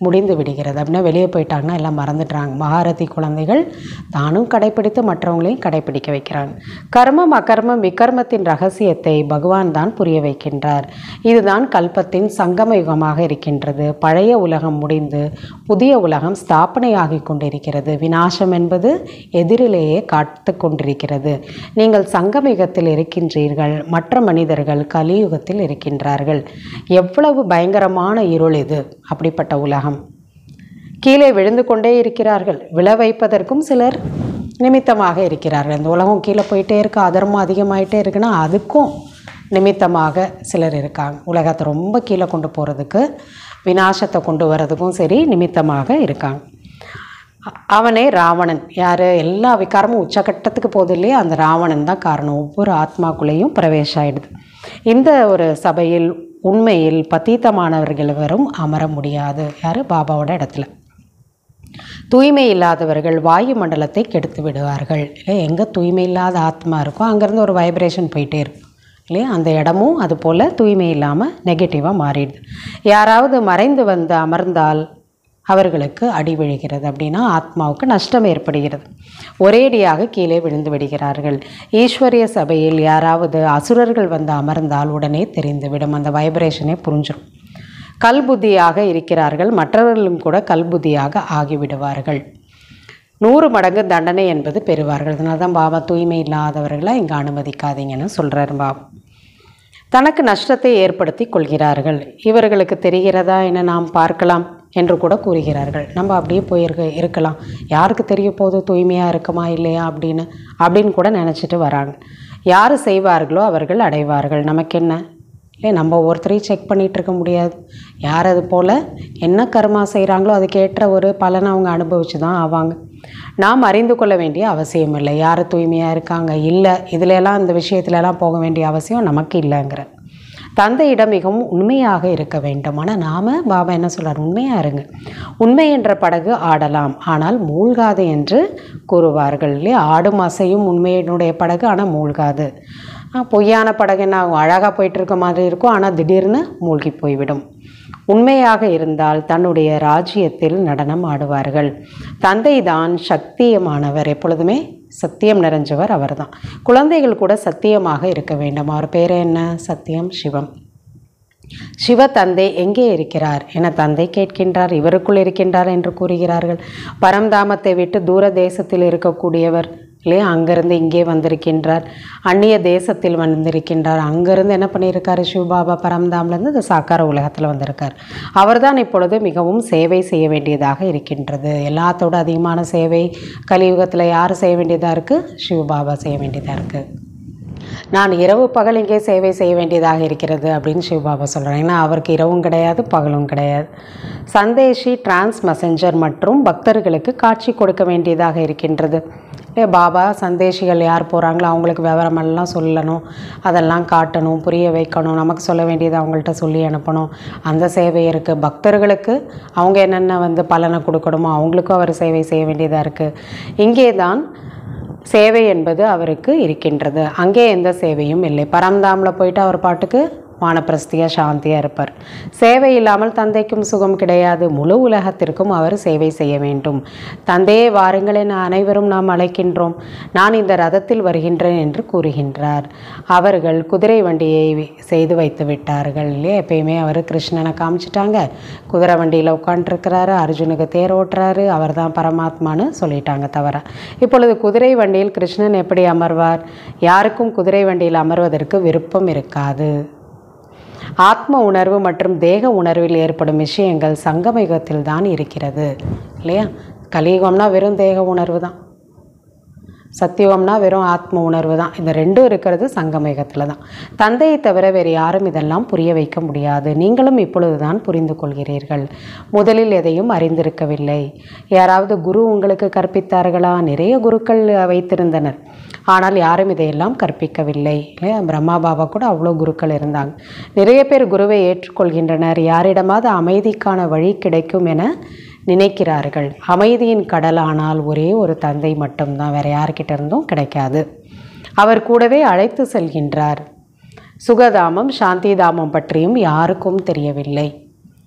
முடிந்து விடுகிறது அப்படின்னா வெளியே போயிட்டாங்கன்னா எல்லாம் மறந்துடுறாங்க மகாரதி குழந்தைகள் தானும் கடைப்பிடித்து மற்றவங்களையும் கடைப்பிடிக்க வைக்கிறாங்க கர்மம் அகர்மம் விகர்மத்தின் ரகசியத்தை பகவான் தான் புரிய வைக்கின்றார் இதுதான் கல்பத்தின் சங்கம யுகமாக இருக்கின்றது பழைய உலகம் முடிந்து புதிய உலகம் ஸ்தாபனையாகி கொண்டிருக்கிறது விநாசம் என்பது எதிரிலேயே காத்து கொண்டிருக்கிறது நீங்கள் சங்கம யுகத்தில் இருக்கின்றீர்கள் மற்ற மனிதர்கள் கலியுகத்தில் இருக்கின்றார்கள் எவ்வளவு பயங்கரமான இருள் இது அப்படிப்பட்ட உலகம் கீழே விழுந்து கொண்டே இருக்கிறார்கள் விழ வைப்பதற்கும் சிலர் நிமித்தமாக இருக்கிறார்கள் இந்த உலகம் கீழே போயிட்டே இருக்கு அதர்மம் அதிகமாயிட்டே இருக்குன்னா அதுக்கும் நிமித்தமாக சிலர் இருக்காங்க உலகத்தை ரொம்ப கீழே கொண்டு போகிறதுக்கு விநாசத்தை கொண்டு வர்றதுக்கும் சரி நிமித்தமாக இருக்காங்க அ- அவனே ராவணன் யார் எல்லா விகாரமும் உச்சகட்டத்துக்கு போகுது இல்லையா அந்த ராவணன் தான் காரணம் ஒவ்வொரு ஆத்மாக்குள்ளேயும் பிரவேசம் ஆயிடுது இந்த ஒரு சபையில் உண்மையில் பத்தீத்தமானவர்கள் வரும் அமர முடியாது யார் பாபாவோட இடத்துல தூய்மை இல்லாதவர்கள் வாயு மண்டலத்தை கெடுத்து விடுவார்கள் இல்லை எங்கே தூய்மை இல்லாத ஆத்மா இருக்கோ அங்கேருந்து ஒரு வைப்ரேஷன் போயிட்டே இருக்கும் இல்லையா அந்த இடமும் அது போல் தூய்மை இல்லாமல் நெகட்டிவாக மாறிடுது யாராவது மறைந்து வந்து அமர்ந்தால் அவர்களுக்கு அடி விழுகிறது அப்படின்னா ஆத்மாவுக்கு நஷ்டம் ஏற்படுகிறது ஒரேடியாக கீழே விழுந்து விடுகிறார்கள் ஈஸ்வரிய சபையில் யாராவது அசுரர்கள் வந்து அமர்ந்தால் உடனே தெரிந்துவிடும் அந்த வைப்ரேஷனே புரிஞ்சிடும் கல்புத்தியாக இருக்கிறார்கள் மற்றவர்களும் கூட கல்புத்தியாக ஆகிவிடுவார்கள் நூறு மடங்கு தண்டனை என்பது பெறுவார்கள் அதனால தான் பாபா தூய்மை இல்லாதவர்களை இங்கே அனுமதிக்காதீங்கன்னு சொல்கிறார் பாபா தனக்கு நஷ்டத்தை ஏற்படுத்தி கொள்கிறார்கள் இவர்களுக்கு தெரிகிறதா என நாம் பார்க்கலாம் என்று கூட கூறுகிறார்கள் நம்ம அப்படியே போயிருக்க இருக்கலாம் யாருக்கு தெரிய போகுது தூய்மையாக இருக்குமா இல்லையா அப்படின்னு அப்படின்னு கூட நினச்சிட்டு வராங்க யார் செய்வார்களோ அவர்கள் அடைவார்கள் நமக்கு என்ன இல்லை நம்ம ஒருத்தரையும் செக் பண்ணிகிட்டு இருக்க முடியாது யார் அது போல் என்ன கர்மா செய்கிறாங்களோ அதுக்கேற்ற ஒரு பலனை அவங்க அனுபவிச்சு தான் ஆவாங்க நாம் அறிந்து கொள்ள வேண்டிய அவசியம் இல்லை யார் தூய்மையாக இருக்காங்க இல்லை இதுல எல்லாம் இந்த விஷயத்துலலாம் போக வேண்டிய அவசியம் நமக்கு இல்லைங்கிற தந்தையிடம் மிகவும் உண்மையாக இருக்க வேண்டும் ஆனால் நாம் பாபா என்ன சொல்றார் உண்மையாக இருங்க உண்மை என்ற படகு ஆடலாம் ஆனால் மூழ்காது என்று கூறுவார்கள் இல்லையா ஆடும் அசையும் உண்மையினுடைய படகு ஆனால் மூழ்காது ஆ, பொய்யான படகு என்ன ஆகும் அழகாக போயிட்டு இருக்க மாதிரி இருக்கும் ஆனால் திடீர்னு மூழ்கி போய்விடும் உண்மையாக இருந்தால் தன்னுடைய ராஜ்யத்தில் நடனம் ஆடுவார்கள் தந்தை தான் சத்தியமானவர் எப்பொழுதுமே சத்தியம் நிறைஞ்சவர் அவர்தான் குழந்தைகள் கூட சத்தியமாக இருக்க வேண்டும் அவர் பேர் என்ன சத்தியம் சிவம் சிவ தந்தை எங்கே இருக்கிறார் என தந்தை கேட்கின்றார் இவருக்குள் இருக்கின்றார் என்று கூறுகிறார்கள் பரம்தாமத்தை விட்டு தூர தேசத்தில் இருக்கக்கூடியவர் இல்லையா அங்கிருந்து இங்கே வந்திருக்கின்றார் அந்நிய தேசத்தில் வந்திருக்கின்றார் அங்கிருந்து என்ன பண்ணியிருக்காரு சிவபாபா பரம்தாம்லேருந்து இந்த சாக்கார உலகத்தில் வந்திருக்கார் அவர்தான் இப்பொழுது மிகவும் சேவை செய்ய வேண்டியதாக இருக்கின்றது எல்லாத்தோட அதிகமான சேவை கலியுகத்தில் யார் செய்ய வேண்டியதாக இருக்குது சிவபாபா செய்ய வேண்டியதாக இருக்குது நான் இரவு பகல் இங்கே சேவை செய்ய வேண்டியதாக இருக்கிறது அப்படின்னு சிவபாபா சொல்கிறாங்க ஏன்னா அவருக்கு இரவும் கிடையாது பகலும் கிடையாது சந்தேஷி டிரான்ஸ் மெசஞ்சர் மற்றும் பக்தர்களுக்கு காட்சி கொடுக்க வேண்டியதாக இருக்கின்றது ஏ பாபா சந்தேஷிகள் யார் போகிறாங்களோ அவங்களுக்கு விவரமெல்லாம் சொல்லணும் அதெல்லாம் காட்டணும் புரிய வைக்கணும் நமக்கு சொல்ல வேண்டியது அவங்கள்ட்ட சொல்லி அனுப்பணும் அந்த சேவை இருக்குது பக்தர்களுக்கு அவங்க என்னென்ன வந்து பலனை கொடுக்கணுமோ அவங்களுக்கும் அவர் சேவை செய்ய வேண்டியதாக இருக்குது இங்கே தான் சேவை என்பது அவருக்கு இருக்கின்றது அங்கே எந்த சேவையும் இல்லை பரம்தாமில் போயிட்டு அவர் பாட்டுக்கு வானப்பிரஸ்தியாக சாந்தியாக இருப்பார் சேவை இல்லாமல் தந்தைக்கும் சுகம் கிடையாது முழு உலகத்திற்கும் அவர் சேவை செய்ய வேண்டும் தந்தையே வாருங்கள் என அனைவரும் நாம் அழைக்கின்றோம் நான் இந்த ரதத்தில் வருகின்றேன் என்று கூறுகின்றார் அவர்கள் குதிரை வண்டியை வி- செய்து வைத்து விட்டார்கள் இல்லையா எப்பயுமே அவர் கிருஷ்ணனை காமிச்சிட்டாங்க குதிரை வண்டியில் உட்காந்துருக்கிறாரு அர்ஜுனுக்கு தேர் ஓட்டுறாரு அவர் தான் பரமாத்மான்னு சொல்லிட்டாங்க தவிர இப்பொழுது குதிரை வண்டியில் கிருஷ்ணன் எப்படி அமர்வார் யாருக்கும் குதிரை வண்டியில் அமர்வதற்கு விருப்பம் இருக்காது ஆத்ம உணர்வு மற்றும் தேக உணர்வில் ஏற்படும் விஷயங்கள் சங்கமயுகத்தில் தான் இருக்கிறது இல்லையா கலியுகம்னா வெறும் தேக உணர்வு தான் சத்தியுகம்னா வெறும் ஆத்ம உணர்வு தான் இந்த ரெண்டும் இருக்கிறது சங்கமயுகத்தில் தான் தந்தையை தவிர வேறு யாரும் இதெல்லாம் புரிய வைக்க முடியாது நீங்களும் இப்பொழுது தான் புரிந்து கொள்கிறீர்கள் முதலில் எதையும் அறிந்திருக்கவில்லை யாராவது குரு உங்களுக்கு கற்பித்தார்களா நிறைய குருக்கள் வைத்திருந்தனர் ஆனால் யாரும் இதையெல்லாம் கற்பிக்கவில்லை இல்லையா பிரம்மா பாபா கூட அவ்வளோ குருக்கள் இருந்தாங்க நிறைய பேர் குருவை ஏற்றுக்கொள்கின்றனர் யாரிடமாவது அமைதிக்கான வழி கிடைக்கும் என நினைக்கிறார்கள் அமைதியின் கடலானால் ஒரே ஒரு தந்தை மட்டும்தான் வேற யார்கிட்ட இருந்தும் கிடைக்காது அவர் கூடவே அழைத்து செல்கின்றார் சுகதாமம் சாந்திதாமம் பற்றியும் யாருக்கும் தெரியவில்லை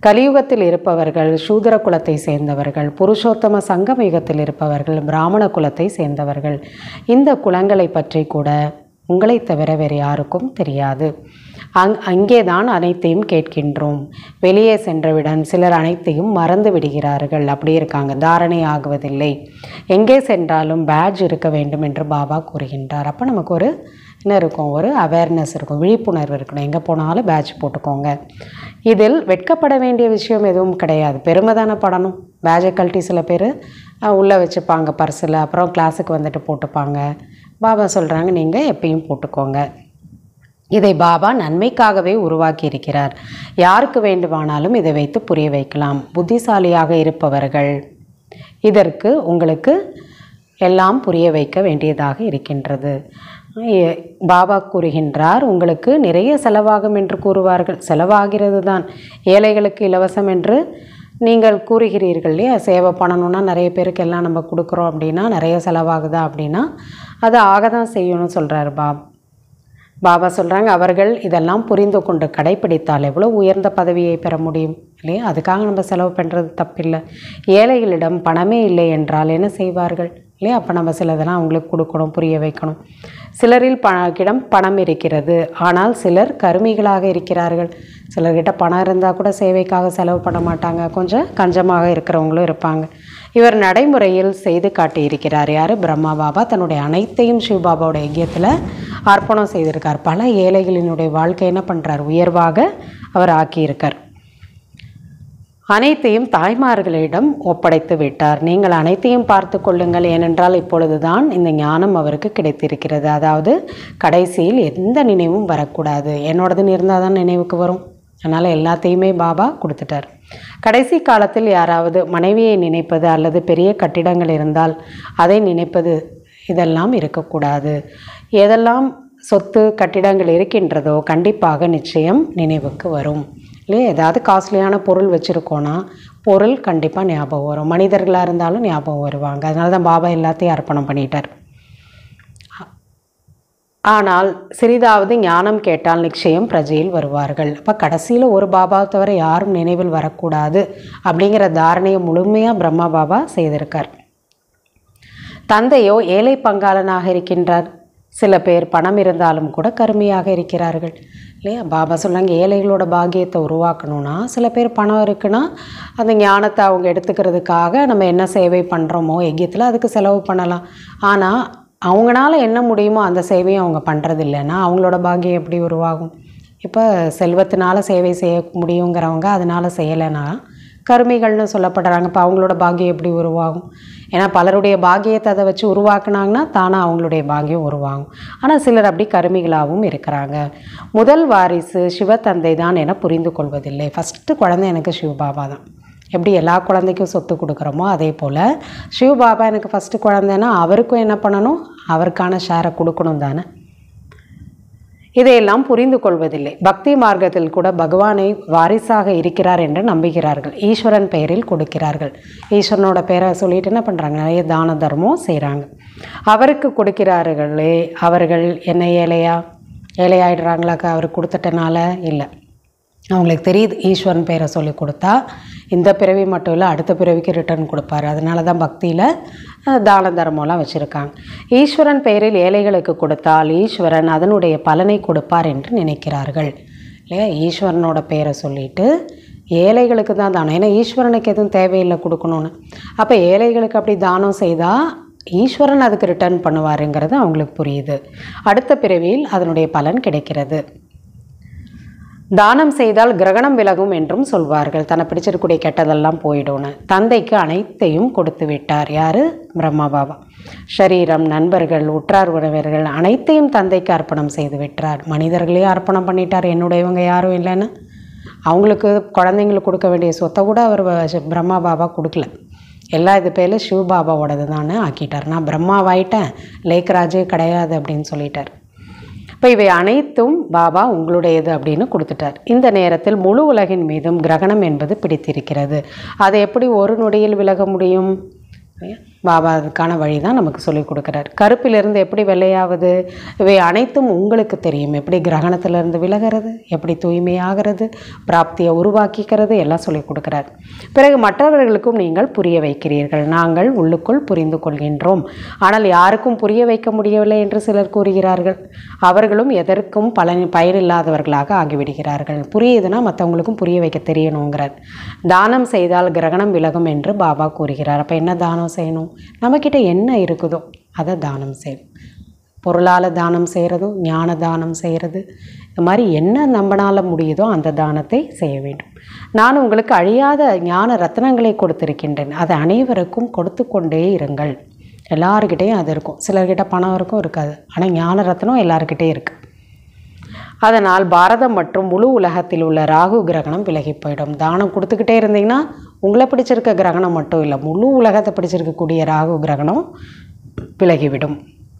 கலியுகத்தில் இருப்பவர்கள் சூதர குலத்தை சேர்ந்தவர்கள் புருஷோத்தம சங்கம யுகத்தில் இருப்பவர்கள் பிராமண குலத்தை சேர்ந்தவர்கள் இந்த குலங்களை பற்றி கூட உங்களை தவிர வேறு யாருக்கும் தெரியாது அங் அங்கேதான் அனைத்தையும் கேட்கின்றோம் வெளியே சென்றவுடன் சிலர் அனைத்தையும் மறந்து விடுகிறார்கள் அப்படி இருக்காங்க தாரணை ஆகுவதில்லை எங்கே சென்றாலும் பேட்ஜ் இருக்க வேண்டும் என்று பாபா கூறுகின்றார் அப்போ நமக்கு ஒரு என்ன இருக்கும் ஒரு அவேர்னஸ் இருக்கும் விழிப்புணர்வு இருக்கணும் எங்கே போனாலும் பேட்ச் போட்டுக்கோங்க இதில் வெட்கப்பட வேண்டிய விஷயம் எதுவும் கிடையாது பெருமை தானே படணும் பேட்சை கழட்டி சில பேர் உள்ளே வச்சுப்பாங்க பர்ஸில் அப்புறம் கிளாஸுக்கு வந்துட்டு போட்டுப்பாங்க பாபா சொல்கிறாங்க நீங்கள் எப்பயும் போட்டுக்கோங்க இதை பாபா நன்மைக்காகவே உருவாக்கி இருக்கிறார் யாருக்கு வேண்டுமானாலும் இதை வைத்து புரிய வைக்கலாம் புத்திசாலியாக இருப்பவர்கள் இதற்கு உங்களுக்கு எல்லாம் புரிய வைக்க வேண்டியதாக இருக்கின்றது எ- பாபா கூறுகின்றார் உங்களுக்கு நிறைய செலவாகும் என்று கூறுவார்கள் செலவாகிறது தான் ஏழைகளுக்கு இலவசம் என்று நீங்கள் கூறுகிறீர்கள் இல்லையா சேவை பண்ணணும்னா நிறைய பேருக்கு எல்லாம் நம்ம கொடுக்குறோம் அப்படின்னா நிறைய செலவாகுதா அப்படின்னா அது ஆக தான் செய்யணும்னு சொல்கிறார் பாப் பாபா சொல்கிறாங்க அவர்கள் இதெல்லாம் புரிந்து கொண்டு கடைப்பிடித்தால் எவ்வளோ உயர்ந்த பதவியை பெற முடியும் இல்லையா அதுக்காக நம்ம செலவு பண்ணுறது தப்பில்லை ஏழைகளிடம் பணமே இல்லை என்றால் என்ன செய்வார்கள் இல்லையா அப்போ நம்ம சிலதெல்லாம் அவங்களுக்கு கொடுக்கணும் புரிய வைக்கணும் சிலரில் பணக்கிடம் பணம் இருக்கிறது ஆனால் சிலர் கருமிகளாக இருக்கிறார்கள் சிலர்கிட்ட பணம் இருந்தால் கூட சேவைக்காக செலவு பண்ண மாட்டாங்க கொஞ்சம் கஞ்சமாக இருக்கிறவங்களும் இருப்பாங்க இவர் நடைமுறையில் செய்து காட்டியிருக்கிறார் யார் பிரம்மா பாபா தன்னுடைய அனைத்தையும் சிவபாபாவோட யஜ்யத்தில் அர்ப்பணம் செய்திருக்கார் பல ஏழைகளினுடைய வாழ்க்கை என்ன பண்ணுறார் உயர்வாக அவர் ஆக்கியிருக்கார் அனைத்தையும் தாய்மார்களிடம் ஒப்படைத்து விட்டார் நீங்கள் அனைத்தையும் பார்த்து கொள்ளுங்கள் ஏனென்றால் இப்பொழுதுதான் இந்த ஞானம் அவருக்கு கிடைத்திருக்கிறது அதாவது கடைசியில் எந்த நினைவும் வரக்கூடாது என்னோடதுன்னு இருந்தால் தான் நினைவுக்கு வரும் அதனால் எல்லாத்தையுமே பாபா கொடுத்துட்டார் கடைசி காலத்தில் யாராவது மனைவியை நினைப்பது அல்லது பெரிய கட்டிடங்கள் இருந்தால் அதை நினைப்பது இதெல்லாம் இருக்கக்கூடாது எதெல்லாம் சொத்து கட்டிடங்கள் இருக்கின்றதோ கண்டிப்பாக நிச்சயம் நினைவுக்கு வரும் இல்லையா ஏதாவது காஸ்ட்லியான பொருள் வச்சுருக்கோன்னா பொருள் கண்டிப்பாக ஞாபகம் வரும் மனிதர்களாக இருந்தாலும் ஞாபகம் வருவாங்க அதனால தான் பாபா எல்லாத்தையும் அர்ப்பணம் பண்ணிட்டார் ஆனால் சிறிதாவது ஞானம் கேட்டால் நிச்சயம் பிரஜையில் வருவார்கள் அப்போ கடைசியில் ஒரு பாபா தவிர யாரும் நினைவில் வரக்கூடாது அப்படிங்கிற தாரணையை முழுமையாக பிரம்மா பாபா செய்திருக்கார் தந்தையோ ஏழை பங்காளனாக இருக்கின்றார் சில பேர் பணம் இருந்தாலும் கூட கருமையாக இருக்கிறார்கள் இல்லையா பாபா சொன்னாங்க ஏழைகளோட பாக்கியத்தை உருவாக்கணும்னா சில பேர் பணம் இருக்குன்னா அந்த ஞானத்தை அவங்க எடுத்துக்கிறதுக்காக நம்ம என்ன சேவை பண்ணுறோமோ எக்கியத்தில் அதுக்கு செலவு பண்ணலாம் ஆனால் அவங்களால என்ன முடியுமோ அந்த சேவையை அவங்க பண்ணுறது இல்லைன்னா அவங்களோட பாக்கியம் எப்படி உருவாகும் இப்போ செல்வத்தினால சேவை செய்ய முடியுங்கிறவங்க அதனால் செய்யலைன்னா கருமிகள்னு சொல்லப்படுறாங்க இப்போ அவங்களோட பாக்கியம் எப்படி உருவாகும் ஏன்னா பலருடைய பாக்கியத்தை அதை வச்சு உருவாக்குனாங்கன்னா தானாக அவங்களுடைய பாக்கியம் உருவாகும் ஆனால் சிலர் அப்படி கருமிகளாகவும் இருக்கிறாங்க முதல் வாரிசு சிவத்தந்தை தான் என புரிந்து கொள்வதில்லை ஃபஸ்ட்டு குழந்தை எனக்கு சிவபாபா தான் எப்படி எல்லா குழந்தைக்கும் சொத்து கொடுக்குறோமோ அதே போல் சிவபாபா எனக்கு ஃபஸ்ட்டு குழந்தைன்னா அவருக்கும் என்ன பண்ணணும் அவருக்கான ஷேரை கொடுக்கணும் தானே இதையெல்லாம் புரிந்து கொள்வதில்லை பக்தி மார்க்கத்தில் கூட பகவானை வாரிசாக இருக்கிறார் என்று நம்புகிறார்கள் ஈஸ்வரன் பெயரில் கொடுக்கிறார்கள் ஈஸ்வரனோட பெயரை சொல்லிட்டு என்ன பண்ணுறாங்க நிறைய தான தர்மம் செய்கிறாங்க அவருக்கு கொடுக்கிறார்களே அவர்கள் என்ன ஏழையா ஏழையாயிடுறாங்களாக்கா அவருக்கு கொடுத்துட்டனால இல்லை அவங்களுக்கு தெரியுது ஈஸ்வரன் பேரை சொல்லி கொடுத்தா இந்த பிறவி மட்டும் இல்லை அடுத்த பிறவிக்கு ரிட்டர்ன் கொடுப்பாரு அதனால தான் பக்தியில் அஹ், தான தர்மம்லாம் வச்சுருக்காங்க ஈஸ்வரன் பெயரில் ஏழைகளுக்கு கொடுத்தால் ஈஸ்வரன் அதனுடைய பலனை கொடுப்பார் என்று நினைக்கிறார்கள் இல்லையா ஈஸ்வரனோட பெயரை சொல்லிட்டு ஏழைகளுக்கு தான் தானம் ஏன்னா ஈஸ்வரனுக்கு எதுவும் தேவையில்லை கொடுக்கணும்னு அப்போ ஏழைகளுக்கு அப்படி தானம் செய்தால் ஈஸ்வரன் அதுக்கு ரிட்டர்ன் பண்ணுவாருங்கிறது அவங்களுக்கு புரியுது அடுத்த பிறவியில் அதனுடைய பலன் கிடைக்கிறது தானம் செய்தால் கிரகணம் விலகும் என்றும் சொல்வார்கள் தன்னை பிடிச்சிருக்கூடிய கெட்டதெல்லாம் போயிடும்னு தந்தைக்கு அனைத்தையும் கொடுத்து விட்டார் யாரு பிரம்மா பாபா ஷரீரம் நண்பர்கள் உற்றார் உறவினர்கள் அனைத்தையும் தந்தைக்கு அர்ப்பணம் செய்து விட்டார் மனிதர்களையும் அர்ப்பணம் பண்ணிட்டார் என்னுடையவங்க யாரும் இல்லைன்னு அவங்களுக்கு குழந்தைங்களுக்கு கொடுக்க வேண்டிய சொத்தை கூட அவர் வ- பிரம்மா பாபா கொடுக்கல எல்லா இது பேரில் சிவ பாபாவோடது தானே ஆக்கிட்டார் நான் பிரம்மாவாயிட்டேன் லேக்ராஜே கிடையாது அப்படின்னு சொல்லிட்டார் இப்போ இவை அனைத்தும் பாபா உங்களுடையது அப்படின்னு கொடுத்துட்டார் இந்த நேரத்தில் முழு உலகின் மீதும் கிரகணம் என்பது பிடித்திருக்கிறது அதை எப்படி ஒரு நொடியில் விலக முடியும் பாபா அதுக்கான வழி தான் நமக்கு சொல்லிக் கொடுக்குறார் கருப்பிலிருந்து எப்படி வெள்ளையாவது இவை அனைத்தும் உங்களுக்கு தெரியும் எப்படி கிரகணத்திலிருந்து விலகிறது எப்படி தூய்மையாகிறது பிராப்தியை உருவாக்கிக்கிறது எல்லாம் சொல்லிக் கொடுக்குறார் பிறகு மற்றவர்களுக்கும் நீங்கள் புரிய வைக்கிறீர்கள் நாங்கள் உள்ளுக்குள் புரிந்து கொள்கின்றோம் ஆனால் யாருக்கும் புரிய வைக்க முடியவில்லை என்று சிலர் கூறுகிறார்கள் அவர்களும் எதற்கும் பலன் பயனில்லாதவர்களாக ஆகிவிடுகிறார்கள் புரியுதுன்னா மற்றவங்களுக்கும் புரிய வைக்க தெரியணுங்கிறார் தானம் செய்தால் கிரகணம் விலகும் என்று பாபா கூறுகிறார் அப்போ என்ன தானம் செய்யணும் நம்மக்கிட்ட என்ன இருக்குதோ அதை தானம் செய்யணும் பொருளால் தானம் செய்கிறதும் ஞான தானம் செய்கிறது இந்த மாதிரி என்ன நம்மளால் முடியுதோ அந்த தானத்தை செய்ய வேண்டும் நான் உங்களுக்கு அழியாத ஞான ரத்னங்களை கொடுத்திருக்கின்றேன் அதை அனைவருக்கும் கொடுத்து கொண்டே இருங்கள் எல்லாருக்கிட்டேயும் அது இருக்கும் சிலர்கிட்ட பணம் இருக்கும் இருக்காது ஆனால் ஞான ரத்னம் எல்லாருக்கிட்டேயும் இருக்குது அதனால் பாரதம் மற்றும் முழு உலகத்தில் உள்ள ராகு கிரகணம் விலகி போயிடும் தானம் கொடுத்துக்கிட்டே இருந்தீங்கன்னா உங்களை பிடிச்சிருக்க கிரகணம் மட்டும் இல்லை முழு உலகத்தை பிடிச்சிருக்கக்கூடிய ராகு கிரகணம் விலகிவிடும்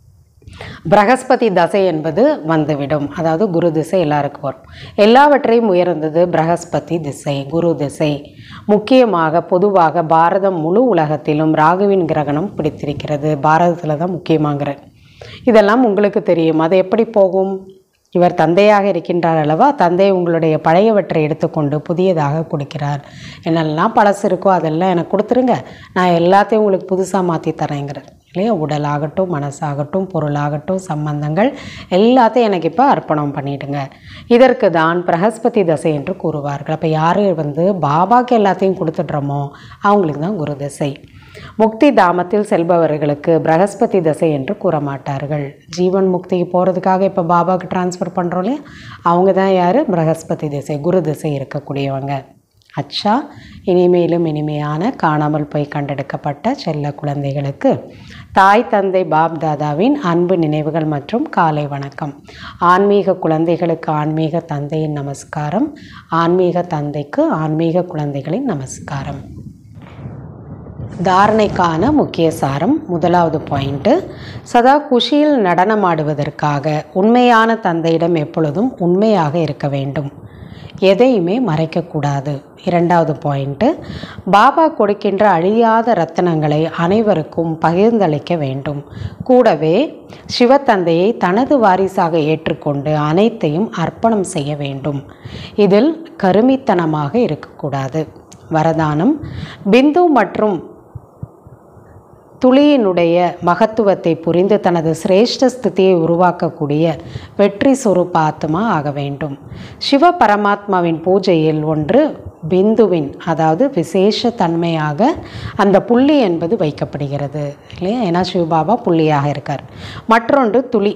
பிரகஸ்பதி தசை என்பது வந்துவிடும் அதாவது குரு திசை எல்லாருக்கும் வரும் எல்லாவற்றையும் உயர்ந்தது பிரகஸ்பதி திசை குரு திசை முக்கியமாக பொதுவாக பாரதம் முழு உலகத்திலும் ராகுவின் கிரகணம் பிடித்திருக்கிறது பாரதத்தில் தான் முக்கியமாங்கிற இதெல்லாம் உங்களுக்கு தெரியும் அது எப்படி போகும் இவர் தந்தையாக இருக்கின்றார் அல்லவா தந்தை உங்களுடைய பழையவற்றை எடுத்துக்கொண்டு புதியதாக கொடுக்கிறார் என்னெல்லாம் பழசு இருக்கோ அதெல்லாம் எனக்கு கொடுத்துருங்க நான் எல்லாத்தையும் உங்களுக்கு புதுசாக மாற்றி தரேங்கிறார் இல்லையா உடலாகட்டும் மனசாகட்டும் பொருளாகட்டும் சம்பந்தங்கள் எல்லாத்தையும் எனக்கு இப்போ அர்ப்பணம் பண்ணிடுங்க இதற்கு தான் பிரகஸ்பதி தசை என்று கூறுவார்கள் அப்போ யார் வந்து பாபாக்கு எல்லாத்தையும் கொடுத்துட்றோமோ அவங்களுக்கு தான் குரு தசை முக்தி தாமத்தில் செல்பவர்களுக்கு பிரகஸ்பதி தசை என்று கூற மாட்டார்கள் ஜீவன் முக்திக்கு போகிறதுக்காக இப்போ பாபாவுக்கு டிரான்ஸ்ஃபர் பண்ணுறோம் இல்லையா அவங்க தான் யார் பிரகஸ்பதி திசை குரு திசை இருக்கக்கூடியவங்க அச்சா இனிமேலும் இனிமையான காணாமல் போய் கண்டெடுக்கப்பட்ட செல்ல குழந்தைகளுக்கு தாய் தந்தை பாப் தாதாவின் அன்பு நினைவுகள் மற்றும் காலை வணக்கம் ஆன்மீக குழந்தைகளுக்கு ஆன்மீக தந்தையின் நமஸ்காரம் ஆன்மீக தந்தைக்கு ஆன்மீக குழந்தைகளின் நமஸ்காரம் தாரணைக்கான முக்கிய சாரம் முதலாவது பாயிண்ட்டு சதா குஷியில் நடனமாடுவதற்காக உண்மையான தந்தையிடம் எப்பொழுதும் உண்மையாக இருக்க வேண்டும் எதையுமே மறைக்கக்கூடாது இரண்டாவது பாயிண்ட்டு பாபா கொடுக்கின்ற அழியாத ரத்தனங்களை அனைவருக்கும் பகிர்ந்தளிக்க வேண்டும் கூடவே சிவத்தந்தையை தனது வாரிசாக ஏற்றுக்கொண்டு அனைத்தையும் அர்ப்பணம் செய்ய வேண்டும் இதில் கருமித்தனமாக இருக்கக்கூடாது வரதானம் பிந்து மற்றும் துளியினுடைய மகத்துவத்தை புரிந்து தனது சிரேஷ்ட ஸ்திதியை உருவாக்கக்கூடிய வெற்றி சொரூப ஆத்மா ஆக வேண்டும் சிவ பரமாத்மாவின் பூஜையில் ஒன்று பிந்துவின் அதாவது விசேஷ தன்மையாக அந்த புள்ளி என்பது வைக்கப்படுகிறது இல்லையா ஏன்னா சிவபாபா புள்ளியாக இருக்கார் மற்றொன்று துளி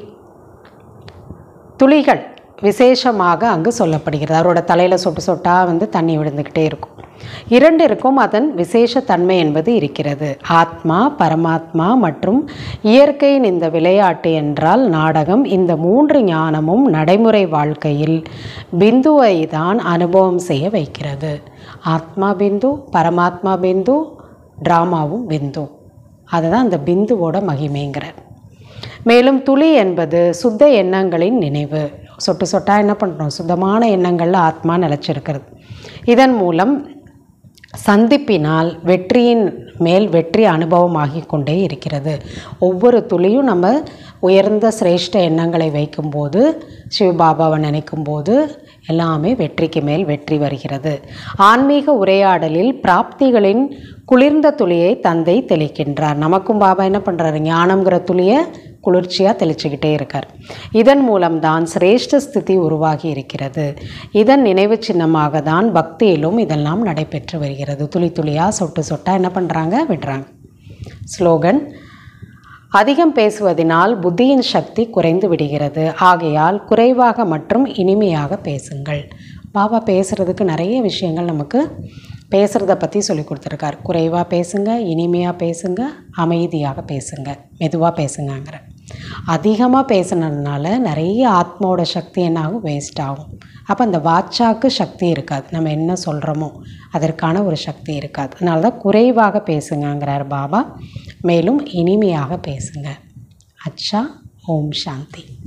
துளிகள் விசேஷமாக அங்கு சொல்லப்படுகிறது அவரோட தலையில் சொட்டு சொட்டாக வந்து தண்ணி விழுந்துக்கிட்டே இருக்கும் இரண்டிற்கும் அதன் விசேஷ தன்மை என்பது இருக்கிறது ஆத்மா பரமாத்மா மற்றும் இயற்கையின் இந்த விளையாட்டு என்றால் நாடகம் இந்த மூன்று ஞானமும் நடைமுறை வாழ்க்கையில் பிந்துவை தான் அனுபவம் செய்ய வைக்கிறது ஆத்மா பிந்து பரமாத்மா பிந்து ட்ராமாவும் பிந்து அதுதான் அந்த பிந்துவோட மகிமைங்கிறார் மேலும் துளி என்பது சுத்த எண்ணங்களின் நினைவு சொட்டு சொட்டாக என்ன பண்ணுறோம் சுத்தமான எண்ணங்களில் ஆத்மா நிலச்சிருக்கிறது இதன் மூலம் சந்திப்பினால் வெற்றியின் மேல் வெற்றி அனுபவமாகி கொண்டே இருக்கிறது ஒவ்வொரு துளியும் நம்ம உயர்ந்த சிரேஷ்ட எண்ணங்களை வைக்கும்போது சிவபாபாவை நினைக்கும்போது எல்லாமே வெற்றிக்கு மேல் வெற்றி வருகிறது ஆன்மீக உரையாடலில் பிராப்திகளின் குளிர்ந்த துளியை தந்தை தெளிக்கின்றார் நமக்கும் பாபா என்ன பண்ணுறாரு ஞானம்ங்கிற துளியை குளிர்ச்சியாக தெளிச்சுக்கிட்டே இருக்கார் இதன் மூலம்தான் சிரேஷ்ட ஸ்திதி உருவாகி இருக்கிறது இதன் நினைவு சின்னமாக தான் பக்தியிலும் இதெல்லாம் நடைபெற்று வருகிறது துளி துளியாக சொட்டு சொட்டாக என்ன பண்ணுறாங்க விடுறாங்க ஸ்லோகன் அதிகம் பேசுவதினால் புத்தியின் சக்தி குறைந்து விடுகிறது ஆகையால் குறைவாக மற்றும் இனிமையாக பேசுங்கள் பாபா பேசுகிறதுக்கு நிறைய விஷயங்கள் நமக்கு பேசுகிறத பற்றி சொல்லி கொடுத்துருக்கார் குறைவாக பேசுங்க இனிமையாக பேசுங்க அமைதியாக பேசுங்க மெதுவாக பேசுங்கங்கிற அதிகமாக பேசுனதுனால நிறைய ஆத்மாவோட சக்தி என்ன ஆகும் வேஸ்ட் ஆகும் அப்போ அந்த வாச்சாக்கு சக்தி இருக்காது நம்ம என்ன சொல்கிறோமோ அதற்கான ஒரு சக்தி இருக்காது அதனால தான் குறைவாக பேசுங்கங்கிறார் பாபா மேலும் இனிமையாக பேசுங்க அச்சா ஓம் சாந்தி